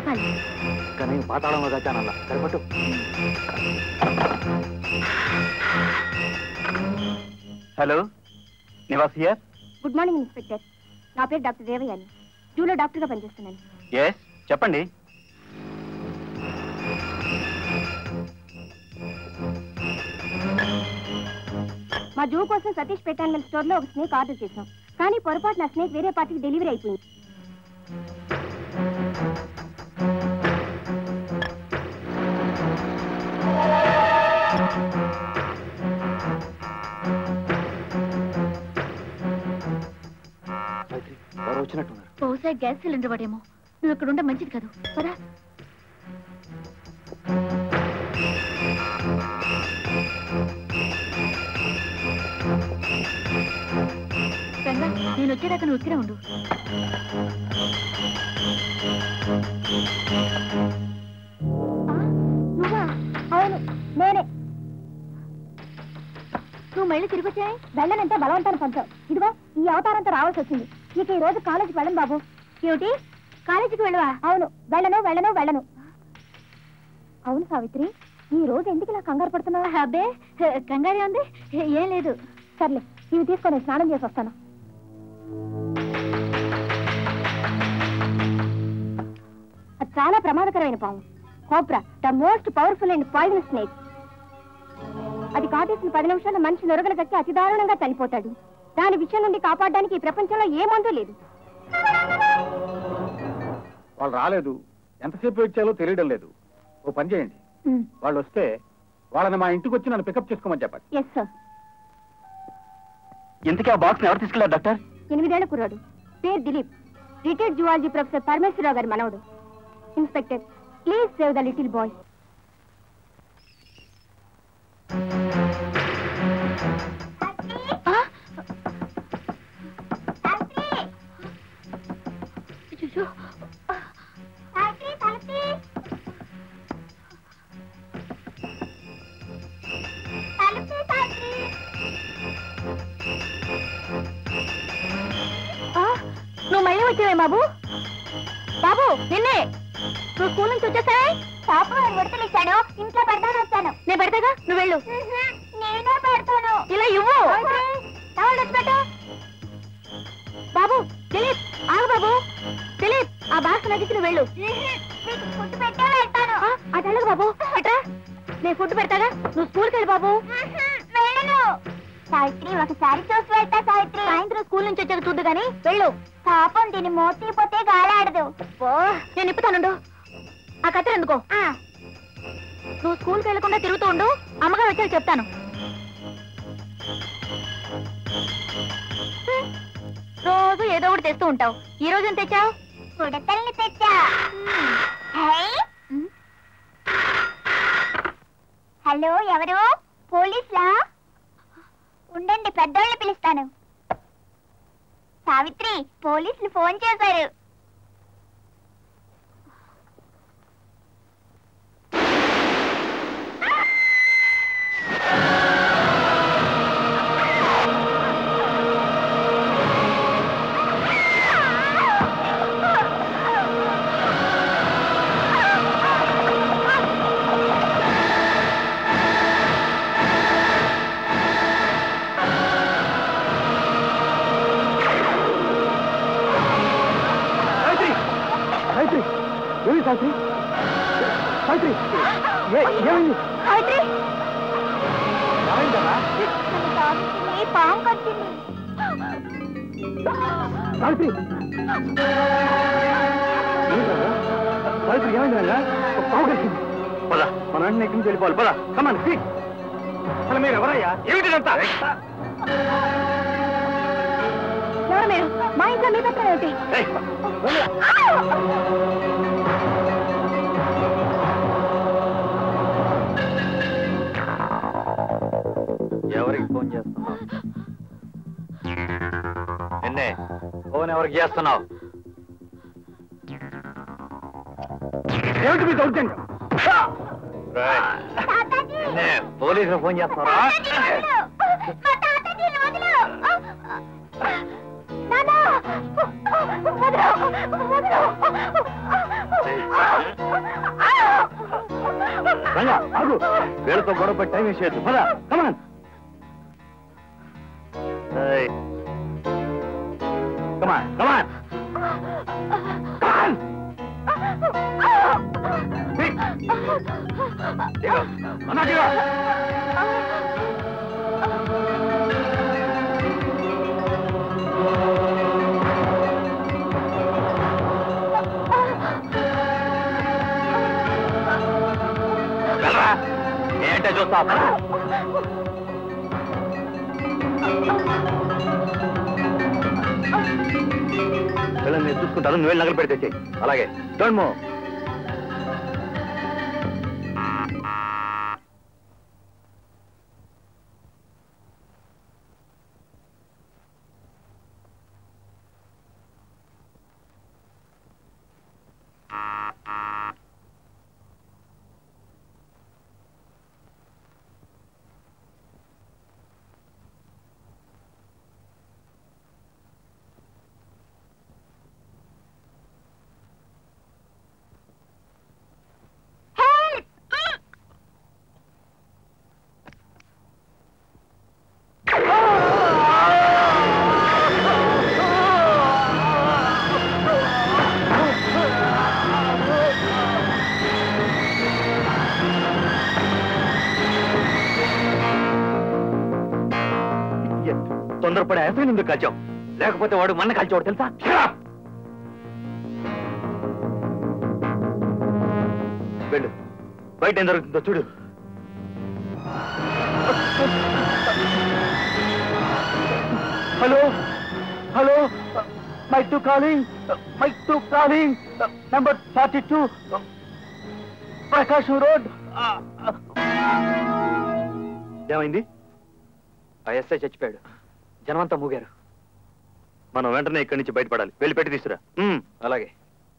బతకాలి కానీ పాతాళంలో దాచానల్లా సరిపట్టు hello Nivas here good morning inspector నా పేరు డాక్టర్ దేవయాని జూలో డాక్టర్గా పనిచేస్తున్నాను ఎస్ చెప్పండి మా జూ కోసం సతీష్ పెట్టానిమల్ స్టోర్ లో ఒక స్నేక్ ఆర్డర్ చేసాం కానీ పొరపాటున ఆ స్నేక్ వేరే పార్టీకి డెలివరీ అయిపోయింది మైత్రి ఎవరు వచ్చినట్టున్నారు బహుశా గ్యాస్ సిలిండర్ వాడేమో నువ్వు ఇక్కడ ఉంటే మంచిది కాదు పదా రంగా నేను వచ్చేదాకా నువ్వు ఇక్కడే ఉండు ఆ, నువ్వా అవును నేనే నువ్వు మళ్ళీ తిరిగి వచ్చాయి వెళ్ళనంటే బలవంతాన్ని పంచావు ఇదిగో ఈ అవతారంతో రావాల్సి వచ్చింది ఇక ఈ రోజు కాలేజీకి వెళ్ళను బాబు ఏమిటి కాలేజీకి వెళ్ళవా అవును వెళ్ళను వెళ్ళను వెళ్ళను అవును సావిత్రి ఈ రోజు ఎందుకు ఇలా కంగారు పడుతున్నావు అబ్బే కంగారే ఉంది ఏం లేదు సర్లే ఇవి తీసుకొని స్నానం చేసి వస్తాను అది చాలా ప్రమాదకరమైన పాము cobra the most powerful and poison snake అది కాటేసిన పది నిమిషాలు మనిషి నొరగలు కట్టి అతి దారుణంగా చనిపోతాడు దాని విషయం నుండి కాపాడడానికి ఈ ప్రపంచంలో ఏ మందు లేదు వాళ్ళు రాలేదు ఎంతసేపు వెయిట్ చేయాలో తెలియడం లేదు ఓ పని చేయండి వాళ్ళు వస్తే వాళ్ళని మా ఇంటికి వచ్చి నన్ను పికప్ చేసుకోమని చెప్పండి ఎస్ సార్ ఇంతకీ ఆ బాక్స్ ఎవరు తీసుకెళ్లారు డాక్టర్ ఎనిమిదేళ్ల కుర్రాడు పేరు Dilip retired zoology professor Parameswararao గారి మనవడు inspector please save the little boy నువ్వు మళ్ళీ వచ్చావే బాబు బాబు నిన్నే నువ్వు స్కూల్ నుంచి వచ్చేసావే పాప విడతలు ఇచ్చాడు ఇంట్లో పెడతాను వచ్చాను నేను పెడతాగా నువ్వు వెళ్ళు నేనే పెడతాను ఇలా ఇవ్వు టవల్ తెచ్చి పెట్టు బాబు దిలీప్ ఆగు బాబు దిలీప్ ఆ బాక్స్ నదికి నువ్వు వెళ్ళు ఫుడ్ పెట్టే వెళ్తాను అటు వెళ్ళకు బాబు అట్రా నేను ఫుడ్ పెడతాగా నువ్వు స్కూల్కి వెళ్ళి బాబు వెళ్ళను సావిత్రి ఒకసారి చూసి వెళ్తా సావిత్రి సాయంత్రం స్కూల్ నుంచి వచ్చాక చూద్దు గాని వెళ్ళు పాపం దీని మోతీపోతే గాలాడదు ఓ నేను ఇప్పుతానుండు ఆ కత్తెర ఎందుకో నువ్వు స్కూల్కి వెళ్లకుండా తిరుగుతూ ఉండు అమ్మగారు వచ్చాక చెప్తాను హ్మ్. రోజు ఏదో ఒకటి తెస్తూ ఉంటావు ఈ రోజు ఏం తెచ్చావు ఉడతల్ని తెచ్చా హలో ఎవరు పోలీసులా ఉండండి పెద్దోళ్ళని పిలుస్తాను సావిత్రి పోలీసులు ఫోన్ చేశారు సావిత్రి సావిత్రి ఏమి సావిత్రి సావిత్రి ఏ- ఏమైంది సావిత్రి ఏమైందమ్మా? పాము కట్టింది సావిత్రి ఏంటమ్మా? సావిత్రి ఏమైంది రంగా ఒక పావు కరిచింది పద మన అన్ని ఎక్కడి నుంచి వెళ్ళిపోవాలి పద కమాన్ స్పీక్ అసలు మీరు ఎవరయ్యా ఏమిటిదంతా ఎవరు మీరు మా ఇంట్లో మీ పక్కన ఏంటి ఏయ్, వెళ్ళు. ఎవరికి ఫోన్ చేస్తున్నావు నిన్నే ఫోన్ ఎవరికి చేస్తున్నావు ఏమిటి మీ దౌర్జన్యం నిన్నే పోలీసులు ఫోన్ చేస్తున్నారా ఆగు వీళ్ళతో గొడవ పడి టైం వేస్ట్ చేయొద్దు పద కమాన్ కమాన్ కమాన్ కమాన్ దిగు అన్నా దిగు వెళ్ళరా ఏంటో చూస్తా పిల్లల్ని నేను చూసుకుంటాను నువ్వు వెళ్ళి నగలు పెడితే అలాగే డోంట్ మూవ్ తొందరపడే ఎఫ్ఐ ఎందుకు కాల్చాం లేకపోతే వాడు మన్న కాల్చేవాడు తెలుసా Shut up! వెళ్ళు బయట ఏం జరుగుతుందో చూడు hello hello my two calling my two calling number forty two Prakasam road ఏమైంది ఆ ఎస్ఐ చచ్చిపోయాడు జనమంతా మూగారు మనం వెంటనే ఇక్కడి నుంచి బయటపడాలి వెళ్ళి పెట్టి తీసురా అలాగే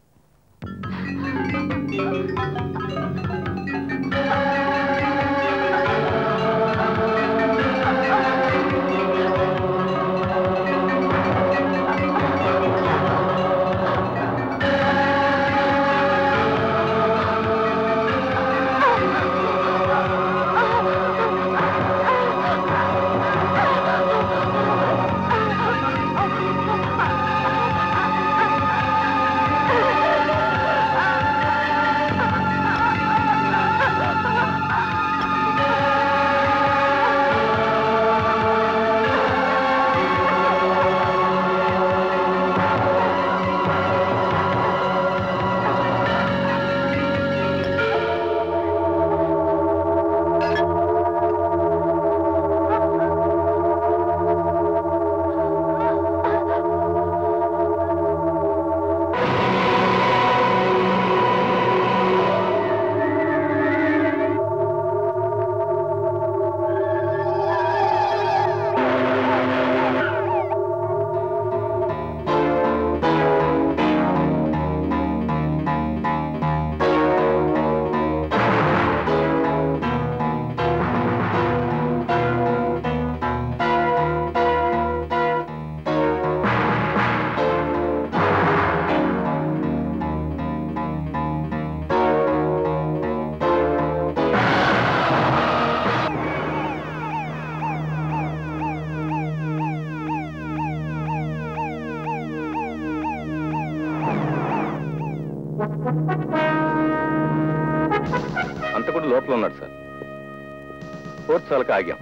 అంత కూడా లోపల ఉన్నాడు సార్ ఫోర్త్ సార్కి ఆగాం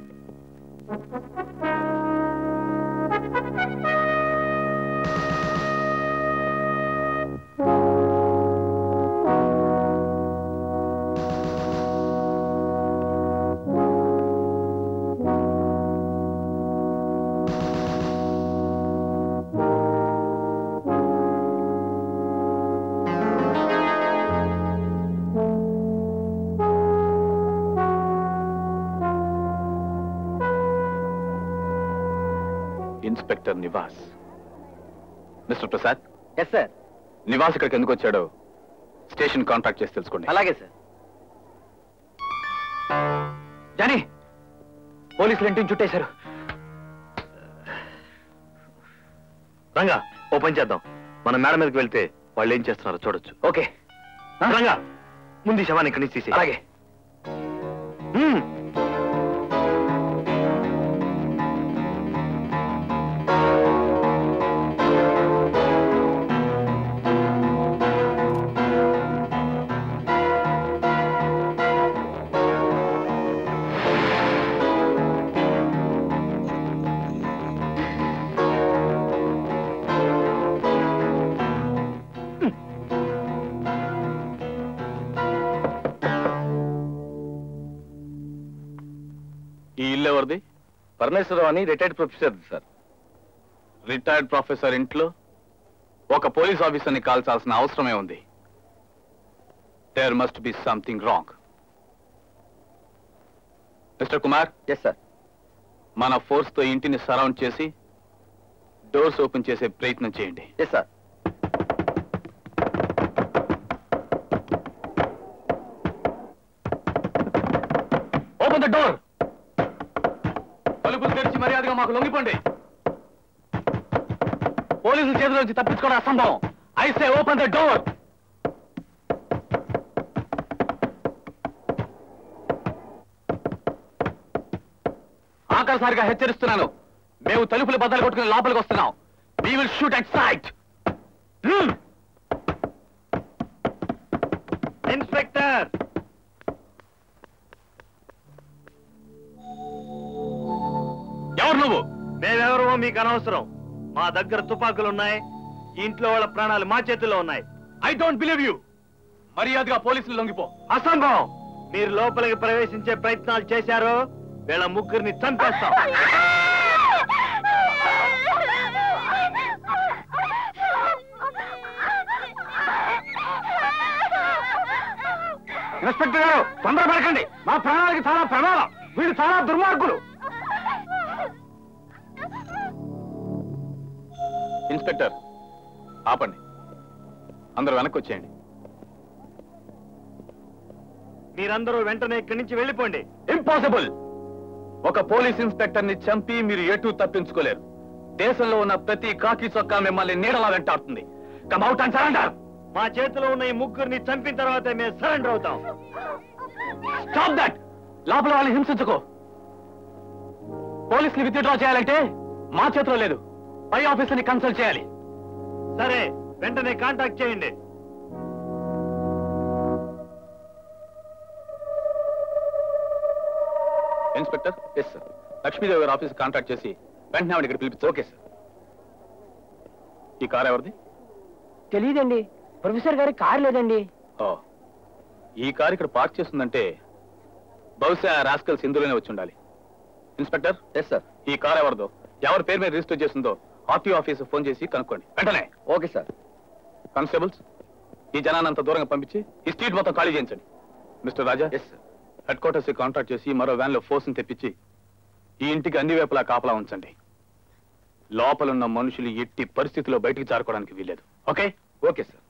inspector Nivas mister Prasad yes sir Nivas ఇక్కడికి ఎందుకు వచ్చాడో స్టేషన్ కాంటాక్ట్ చేసి తెలుసుకోండి అలాగే సార్ జానీ పోలీసులు ఇంటిని చుట్టేశారు రంగా ఓ పని చేద్దాం మనం మేడ మీదకి వెళ్తే వాళ్ళు ఏం చేస్తున్నారో చూడొచ్చు ఓకే రంగా ముందు ఈ శవాన్ని ఇక్కడి నుంచి తీసి అలాగే హ్మ్. ఈ ఇల్లు ఎవరిది పరమేశ్వరరావు అని retired professor sir retired professor ఇంట్లో ఒక పోలీస్ ఆఫీసర్ని కాల్చాల్సిన అవసరమే ఉంది there must be something wrong mister Kumar yes sir మన ఫోర్స్ తో ఇంటిని సరౌండ్ చేసి డోర్స్ ఓపెన్ చేసే ప్రయత్నం చేయండి yes sir open the door తలుపులు తెరిచి మర్యాదగా మాకు లొంగిపోండి పోలీసుల చేతిలో నుంచి తప్పించుకోవడం అసంభవం I say open the door ఆఖరిసారిగా హెచ్చరిస్తున్నాను మేము తలుపులు బద్దలు కొట్టుకుని లోపలికి వస్తున్నాం we will shoot at sight inspector ఎవరు నువ్వు మేమెవరో మీకు అనవసరం మా దగ్గర తుపాకులు ఉన్నాయి ఈ ఇంట్లో వాళ్ళ ప్రాణాలు మా చేతుల్లో ఉన్నాయి ఐ డోంట్ బిలీవ్ యూ మర్యాదగా పోలీసులు లొంగిపో అసంభవం మీరు లోపలికి ప్రవేశించే ప్రయత్నాలు చేశారో వీళ్ళ ముగ్గురిని చంపేస్తాం ఇన్స్పెక్టర్ గారు తొందరపడకండి మా ప్రాణాలకి చాలా ప్రమాదం వీళ్ళు చాలా దుర్మార్గులు ఇన్స్పెక్టర్ ఆపండి అందరూ వెనక్కి వచ్చేయండి మీరందరూ వెంటనే ఇక్కడి నుంచి వెళ్ళిపోండి ఇంపాసిబుల్ ఒక పోలీస్ ఇన్స్పెక్టర్ ని చంపి మీరు ఎటు తప్పించుకోలేరు దేశంలో ఉన్న ప్రతి కాకి చొక్కా మిమ్మల్ని నీడలా వెంటాడుతుంది కమ్అవుట్ అండ్ సరెండర్ మా చేతిలో ఉన్న ఈ ముగ్గురిని చంపిన తర్వాతే మేము సరెండర్ అవుతాం స్టాప్ దట్ లోపల వాళ్ళని హింసించుకో పోలీసుని విత్డ్రా చేయాలంటే మా చేతిలో లేదు పై ఆఫీసర్ని కన్సల్ట్ చేయాలి సరే వెంటనే కాంటాక్ట్ చేయండి ఇన్స్పెక్టర్ ఎస్ సార్ లక్ష్మీదేవి గారి ఆఫీస్ కాంటాక్ట్ చేసి వెంటనే ఆవిడ ఇక్కడ పిలిపించు ఓకే సార్ ఈ కార్ ఎవరిది తెలియదండి ప్రొఫెసర్ గారి కారు లేదండి ఓ ఈ కార్ ఇక్కడ పార్క్ చేస్తుందంటే బహుశా రాస్కల్స్ ఇందులోనే వచ్చి ఉండాలి ఇన్స్పెక్టర్ ఎస్ సార్ ఈ కార్ ఎవరిదో ఎవరి పేరు మీద రిజిస్టర్ చేసిందో ఆర్టీఓ ఆఫీస్ ఫోన్ చేసి కనుక్కోండి వెంటనే ఓకే సార్ కానిస్టేబుల్స్ ఈ జనాన్ని అంత దూరంగా పంపించి ఈ స్ట్రీట్ మొత్తం ఖాళీ చేయించండి mister Raja yes sir headquarters contact చేసి మరో వ్యాన్ లో ఫోర్స్ తెప్పించి ఈ ఇంటికి అన్ని వైపులా కాపలా ఉంచండి లోపలున్న మనుషులు ఎట్టి పరిస్థితిలో బయటికి జారుకోవడానికి వీల్లేదు ఓకే ఓకే సార్